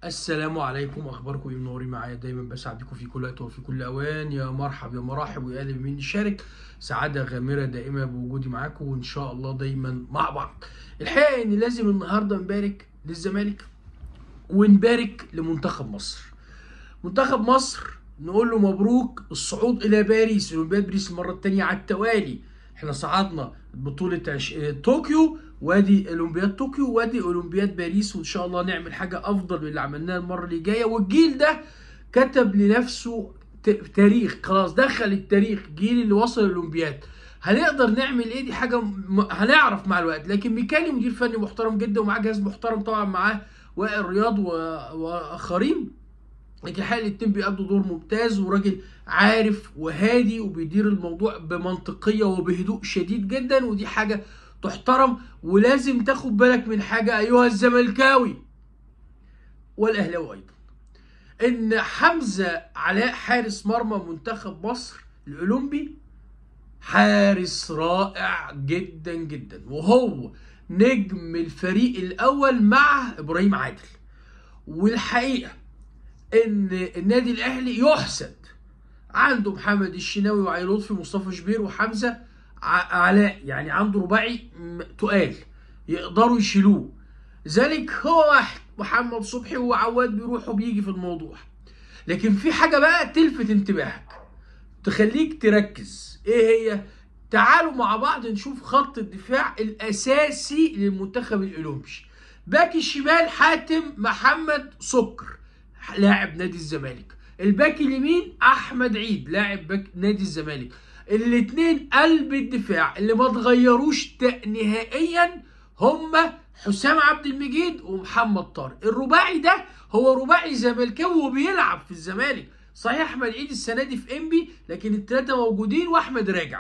السلام عليكم اخباركم ايه منورين معايا دايما بساعدكم في كل وقت وفي كل اوان يا مرحب يا مرحب ويا اهلا بمين شارك سعاده غامره دائمه بوجودي معاكم وان شاء الله دايما مع بعض الحقيقه ان لازم النهارده نبارك للزمالك ونبارك لمنتخب مصر منتخب مصر نقول له مبروك الصعود الى باريس اولمبياد باريس المره الثانيه على التوالي احنا صعدنا بطوله عش... طوكيو وادي اولمبياد طوكيو وادي اولمبياد باريس وان شاء الله نعمل حاجه افضل من اللي عملناها المره اللي جايه والجيل ده كتب لنفسه ت... تاريخ خلاص دخل التاريخ الجيل اللي وصل الاولمبياد هنقدر نعمل ايه دي حاجه م... هنعرف مع الوقت لكن ميكالي مدير فني محترم جدا ومعاه جهاز محترم طبعا معاه وائل رياض و... واخرين لكن الحقيقه الاتنين بيأدوا دور ممتاز وراجل عارف وهادي وبيدير الموضوع بمنطقيه وبهدوء شديد جدا ودي حاجه تحترم ولازم تاخد بالك من حاجه ايها الزملكاوي والاهلاوي ايضا ان حمزه علاء حارس مرمى منتخب مصر الاولمبي حارس رائع جدا جدا وهو نجم الفريق الاول مع ابراهيم عادل والحقيقه ان النادي الاهلي يحسد عنده محمد الشناوي وعلي لطفي مصطفى شبير وحمزه علاء يعني عنده رباعي تقال يقدروا يشيلوه ذلك هو واحد محمد صبحي وعواد بيروح وبيجي في الموضوع لكن في حاجه بقى تلفت انتباهك تخليك تركز ايه هي تعالوا مع بعض نشوف خط الدفاع الاساسي للمنتخب الاولمبي باك الشمال حاتم محمد سكر لاعب نادي الزمالك الباك اليمين احمد عيد لاعب باك نادي الزمالك الاثنين قلب الدفاع اللي ما اتغيروش نهائيا هما حسام عبد المجيد ومحمد طارق الرباعي ده هو رباعي زملكاوي وبيلعب في الزمالك صحيح احمد عيد السنه دي في انبي لكن الثلاثه موجودين واحمد راجع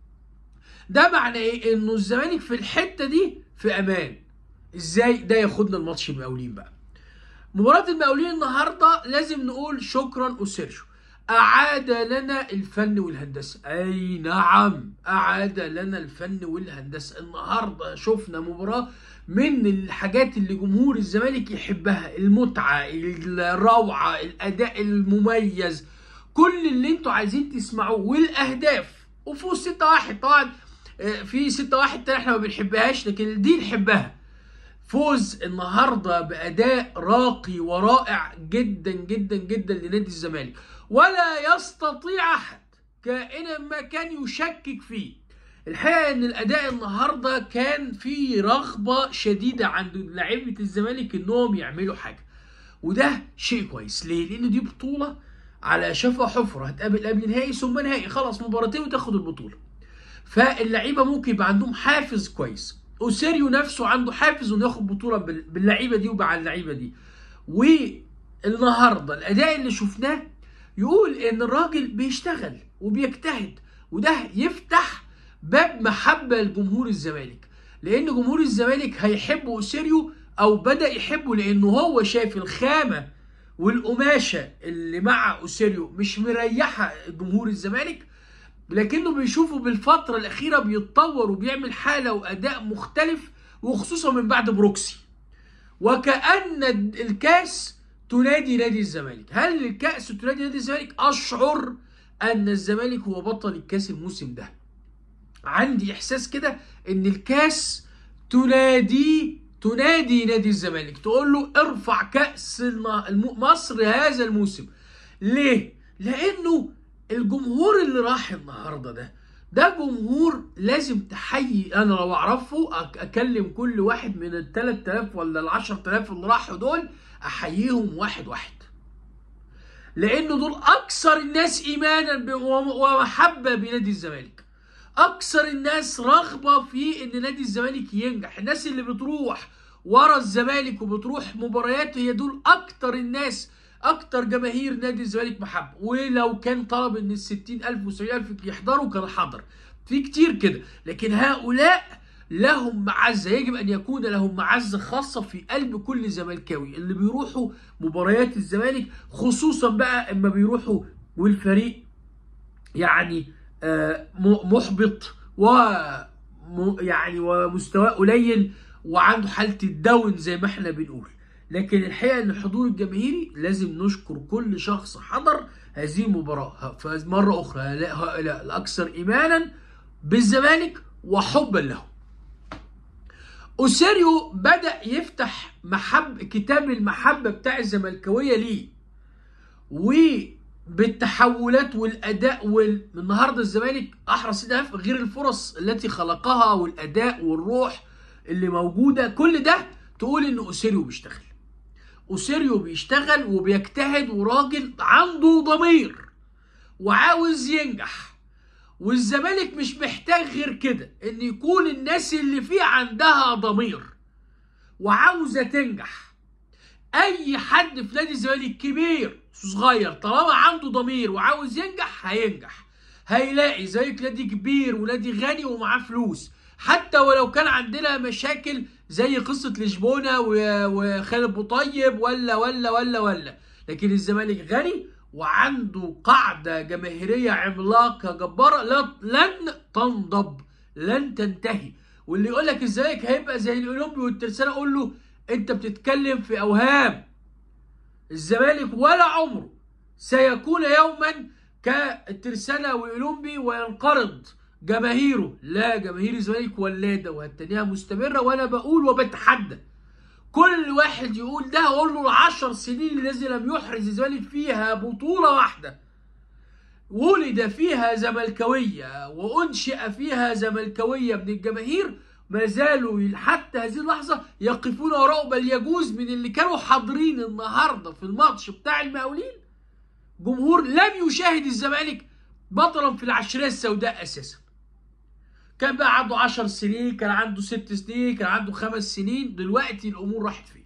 ده معناه ايه انه الزمالك في الحته دي في امان ازاي ده ياخدنا الماتش المقاولين بقى مباراة المقاولين النهارده لازم نقول شكرا أوسيرجيو أعاد لنا الفن والهندسة أي نعم أعاد لنا الفن والهندسة النهارده شفنا مباراة من الحاجات اللي جمهور الزمالك يحبها المتعة الروعة الأداء المميز كل اللي انتوا عايزين تسمعوه والأهداف وفوز 6 1 طبعا في 6 1 تاني احنا ما بنحبهاش لكن دي نحبها فوز النهارده باداء راقي ورائع جدا جدا جدا لنادي الزمالك ولا يستطيع احد كائنا ما كان يشكك فيه الحقيقه ان الاداء النهارده كان فيه رغبه شديده عند لعيبه الزمالك انهم يعملوا حاجه وده شيء كويس ليه لان دي بطوله على شفا حفره هتقابل قبل نهائي ثم نهائي خلاص مباراتين وتاخد البطوله فاللعيبه ممكن يبقى عندهم حافز كويس اوسيريو نفسه عنده حافز انه ياخد بطوله باللعيبه دي ومع اللعيبه دي والنهارده الاداء اللي شفناه يقول ان الراجل بيشتغل وبيجتهد وده يفتح باب محبه لجمهور الزمالك لان جمهور الزمالك هيحب اوسيريو او بدا يحبه لانه هو شايف الخامه والقماشه اللي مع اوسيريو مش مريحه جمهور الزمالك لكنه بيشوفه بالفترة الأخيرة بيتطور وبيعمل حالة وأداء مختلف وخصوصا من بعد بروكسي وكأن الكاس تنادي نادي الزمالك هل الكأس تنادي نادي الزمالك أشعر أن الزمالك هو بطل الكاس الموسم ده عندي إحساس كده أن الكاس تنادي تنادي نادي الزمالك تقول له ارفع كأس مصر هذا الموسم ليه؟ لأنه الجمهور اللي راح النهارده ده ده جمهور لازم تحيي انا لو اعرفه اكلم كل واحد من ال 3000 ولا ال 10000 اللي راحوا دول احييهم واحد واحد لانه دول اكثر الناس ايمانا ومحبه بنادي الزمالك اكثر الناس رغبه في ان نادي الزمالك ينجح الناس اللي بتروح ورا الزمالك وبتروح مباريات هي دول اكتر الناس اكتر جماهير نادي الزمالك محبه ولو كان طلب ان ال 60000 و 70000 يحضروا كان حضر في كتير كده لكن هؤلاء لهم معزه يجب ان يكون لهم معزه خاصه في قلب كل زملكاوي اللي بيروحوا مباريات الزمالك خصوصا بقى اما بيروحوا والفريق يعني محبط و يعني ومستواه قليل وعنده حاله الداون زي ما احنا بنقول لكن الحقيقه ان الحضور الجماهيري لازم نشكر كل شخص حضر هذه المباراه فمره اخرى هؤلاء الاكثر ايمانا بالزمالك وحبا له اوسيريو بدا يفتح محب كتاب المحبه بتاع الزملكاويه ليه وبالتحولات والاداء والنهارده الزمالك احرز هدف غير الفرص التي خلقها والاداء والروح اللي موجوده كل ده تقول ان اوسيريو بيشتغل اوسيريو بيشتغل وبيجتهد وراجل عنده ضمير وعاوز ينجح والزمالك مش محتاج غير كده ان يكون الناس اللي فيه عندها ضمير وعاوزه تنجح اي حد في نادي الزمالك كبير صغير طالما عنده ضمير وعاوز ينجح هينجح هيلاقي زيك نادي كبير ونادي غني ومعاه فلوس حتى ولو كان عندنا مشاكل زي قصة لشبونة وخالد بوطيب ولا ولا ولا ولا لكن الزمالك غني وعنده قاعدة جماهيرية عملاقة جبارة لن تنضب لن تنتهي واللي يقول لك الزمالك هيبقى زي الاولمبي والترسانة اقول له انت بتتكلم في اوهام الزمالك ولا عمره سيكون يوما كالترسانة والاولمبي وينقرض جماهيره لا جماهير الزمالك ولاده وهتنيها مستمره وانا بقول وبتحدى كل واحد يقول ده اقول له العشر سنين الذي لم يحرز الزمالك فيها بطوله واحده ولد فيها زملكاويه وانشئ فيها زملكاويه من الجماهير ما زالوا حتى هذه اللحظه يقفون وراءه بل يجوز من اللي كانوا حاضرين النهارده في الماتش بتاع المقاولين جمهور لم يشاهد الزمالك بطلا في العشريه السوداء اساسا كان بقى عنده 10 سنين كان عنده 6 سنين كان عنده خمس سنين دلوقتي الامور راحت فين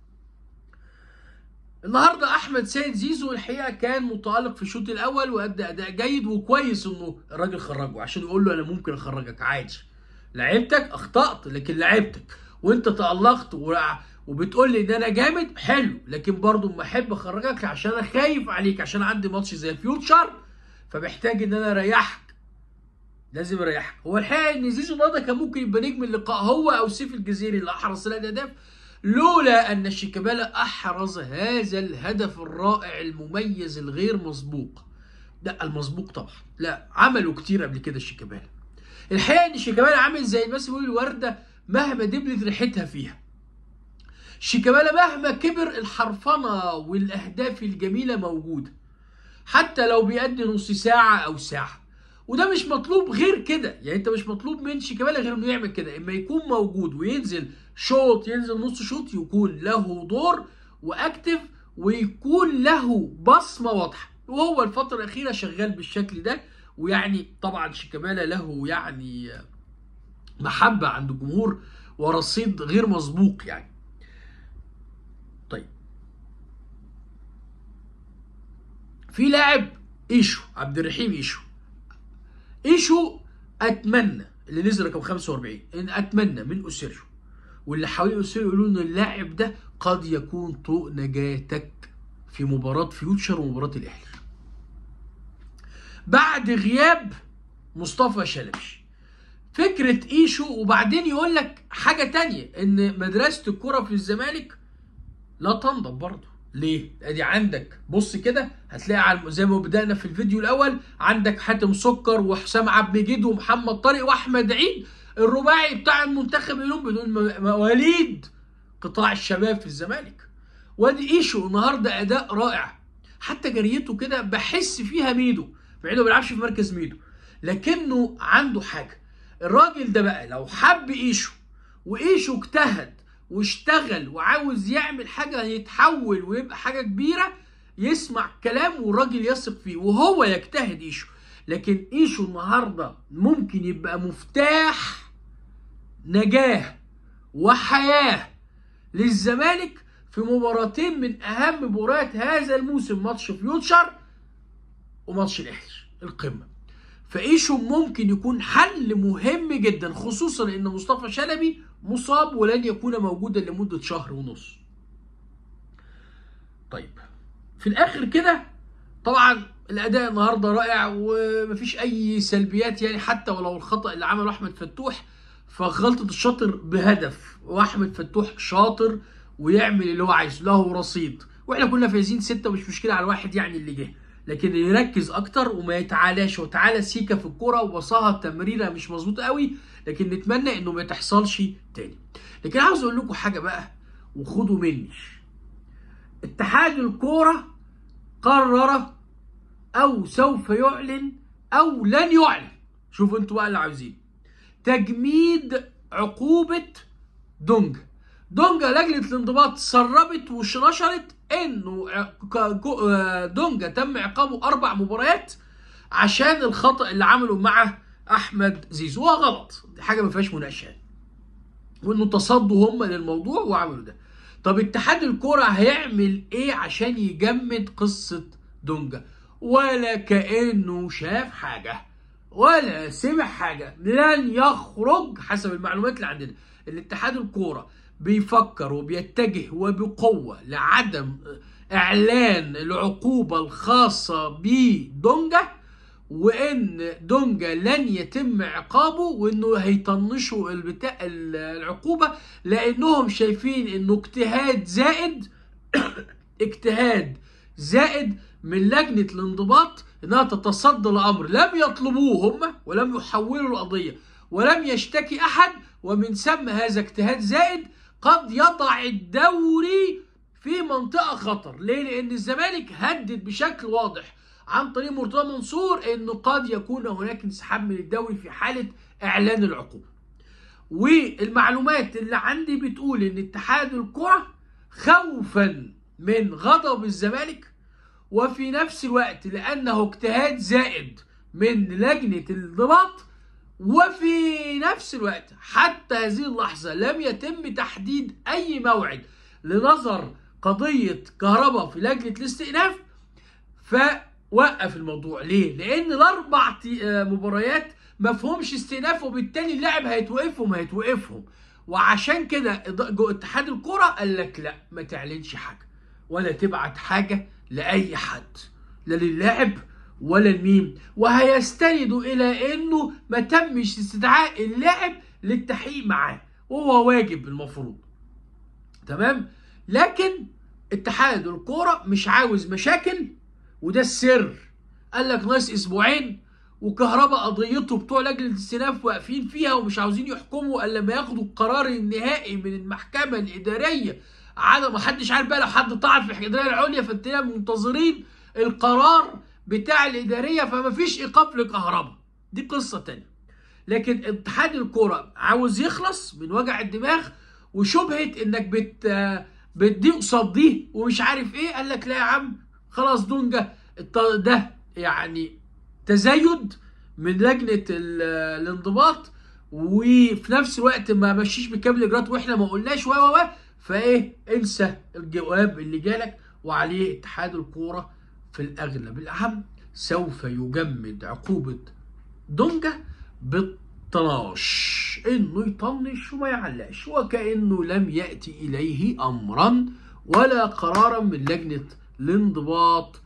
النهارده احمد سيد زيزو الحقيقه كان متالق في الشوط الاول وادى اداء جيد وكويس انه الراجل خرجه عشان يقول له انا ممكن اخرجك عادي لعبتك اخطات لكن لعبتك وانت تالقت وبتقول لي ان انا جامد حلو لكن برضه ما احب اخرجك عشان انا خايف عليك عشان عندي ماتش زي فيوتشر فمحتاج ان انا اريحك لازم يريحك هو الحقيقه ان زيزو النهارده كان ممكن يبقى نجم اللقاء هو او سيف الجزيري اللي احرز ثلاث اهداف لولا ان شيكابالا احرز هذا الهدف الرائع المميز الغير مسبوق لا المسبوق طبعا لا عملوا كتير قبل كده شيكابالا الحقيقه ان شيكابالا عامل زي الناس بيقول الورده مهما دبلت ريحتها فيها شيكابالا مهما كبر الحرفنه والاهداف الجميله موجوده حتى لو بيأدي نص ساعه او ساعه وده مش مطلوب غير كده يعني انت مش مطلوب من شيكابالا غير انه يعمل كده اما يكون موجود وينزل شوط ينزل نص شوط يكون له دور واكتف ويكون له بصمه واضحه وهو الفتره الاخيره شغال بالشكل ده ويعني طبعا شيكابالا له يعني محبه عند الجمهور ورصيد غير مسبوق يعني طيب في لاعب ايشو عبد الرحيم ايشو ايشو اتمنى اللي نزل رقم 45 ان اتمنى من اوسيريو واللي حوالين اوسيريو يقولوا ان اللاعب ده قد يكون طوق نجاتك في مباراه فيوتشر ومباراه الاهلي بعد غياب مصطفى شلبي فكره ايشو وبعدين يقول لك حاجه تانية ان مدرسه الكره في الزمالك لا تنضب برضه ليه؟ ادي عندك بص كده هتلاقي على زي ما بدانا في الفيديو الاول عندك حاتم سكر وحسام عبد المجيد ومحمد طارق واحمد عيد الرباعي بتاع المنتخب اليوم بدون مواليد قطاع الشباب في الزمالك وادي ايشو النهارده اداء رائع حتى جريته كده بحس فيها ميدو مع انه ما بيلعبش في مركز ميدو لكنه عنده حاجه الراجل ده بقى لو حب ايشو وايشو اجتهد واشتغل وعاوز يعمل حاجة يتحول ويبقى حاجة كبيرة يسمع كلام والراجل يثق فيه وهو يجتهد ايشو لكن ايشو النهاردة ممكن يبقى مفتاح نجاة وحياة للزمالك في مباراتين من اهم مباريات هذا الموسم ماتش فيوتشر وماتش الاهلي القمه فايشو ممكن يكون حل مهم جدا خصوصا ان مصطفى شلبي مصاب ولن يكون موجودا لمدة شهر ونص طيب في الاخر كده طبعا الاداء النهارده رائع ومفيش اي سلبيات يعني حتى ولو الخطا اللي عمله احمد فتوح فغلطه الشاطر بهدف واحمد فتوح شاطر ويعمل اللي هو عايزه له رصيد واحنا كنا فايزين ستة مش مشكله على الواحد يعني اللي جه لكن يركز اكتر وما يتعالاش وتعالى سيكا في الكوره وبصاها تمريره مش مظبوطه قوي لكن نتمنى انه ما تحصلش تاني لكن عاوز اقول لكم حاجه بقى وخدوا مني اتحاد الكوره قرر او سوف يعلن او لن يعلن شوفوا انتوا بقى اللي عاوزين تجميد عقوبه دونجا دونجا لجنه الانضباط سربت ونشرت انه دونجا تم عقابه اربع مباريات عشان الخطا اللي عمله مع احمد زيزو هو غلط دي حاجه ما فيهاش مناقشه وانه تصدوا هم للموضوع وعملوا ده طب اتحاد الكرة هيعمل ايه عشان يجمد قصة دونجا ولا كأنه شاف حاجة ولا سمع حاجة لن يخرج حسب المعلومات اللي عندنا الاتحاد الكورة بيفكر وبيتجه وبقوة لعدم اعلان العقوبة الخاصة بدونجا وان دونجا لن يتم عقابه وانه هيطنشوا البتاع العقوبه لانهم شايفين انه اجتهاد زائد اجتهاد زائد من لجنه الانضباط انها تتصدى لامر لم يطلبوه هم ولم يحولوا القضيه ولم يشتكي احد ومن ثم هذا اجتهاد زائد قد يضع الدوري في منطقه خطر ليه لان الزمالك هدد بشكل واضح عن طريق مرتضى منصور انه قد يكون هناك انسحاب من الدوري في حاله اعلان العقوبه. والمعلومات اللي عندي بتقول ان اتحاد الكره خوفا من غضب الزمالك وفي نفس الوقت لانه اجتهاد زائد من لجنه الانضباط وفي نفس الوقت حتى هذه اللحظه لم يتم تحديد اي موعد لنظر قضيه كهرباء في لجنه الاستئناف ف وقف الموضوع ليه؟ لان الاربع مباريات ما فيهمش استئناف وبالتالي اللاعب هيتوقفهم هيتوقفهم وعشان كده اتحاد الكرة قال لك لا ما تعلنش حاجه ولا تبعت حاجه لاي حد لا للاعب ولا لمين وهيستندوا الى انه ما تمش استدعاء اللاعب للتحقيق معاه وهو واجب المفروض تمام لكن اتحاد الكوره مش عاوز مشاكل وده السر قال لك ناقص اسبوعين وكهرباء قضيته بتوع لجنه الاستئناف واقفين فيها ومش عاوزين يحكموا الا لما ياخدوا القرار النهائي من المحكمه الاداريه على ما حدش عارف بقى لو حد طعن في الاداريه العليا فانتنا منتظرين القرار بتاع الاداريه فما فيش ايقاف لكهرباء دي قصه تانية لكن اتحاد الكوره عاوز يخلص من وجع الدماغ وشبهه انك بت بتدي قصاد دي ومش عارف ايه قال لك لا يا عم خلاص دونجا ده يعني تزايد من لجنه الانضباط وفي نفس الوقت ما مشيش بكامل الاجراءات واحنا ما قلناش و و فايه انسى الجواب اللي جالك وعليه اتحاد الكوره في الاغلب الاهم سوف يجمد عقوبه دونجا بالطناش انه يطنش وما يعلقش وكانه لم ياتي اليه امرا ولا قرارا من لجنه الانضباط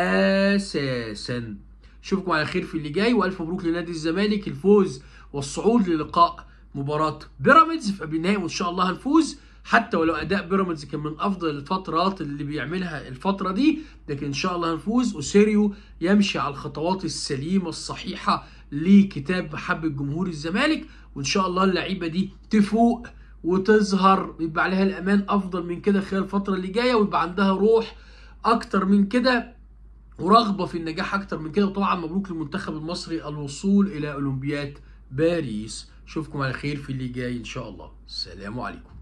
اساسا اشوفكم على خير في اللي جاي والف مبروك لنادي الزمالك الفوز والصعود للقاء مباراه بيراميدز في قبل النهائي وان شاء الله هنفوز حتى ولو اداء بيراميدز كان من افضل الفترات اللي بيعملها الفتره دي لكن ان شاء الله هنفوز وسيريو يمشي على الخطوات السليمه الصحيحه لكتاب محبه جمهور الزمالك وان شاء الله اللعيبه دي تفوق وتظهر يبقى عليها الامان افضل من كده خلال الفتره اللي جايه ويبقى عندها روح اكتر من كده ورغبه في النجاح اكتر من كده وطبعا مبروك للمنتخب المصري الوصول الى اولمبياد باريس اشوفكم على خير في اللي جاي ان شاء الله السلام عليكم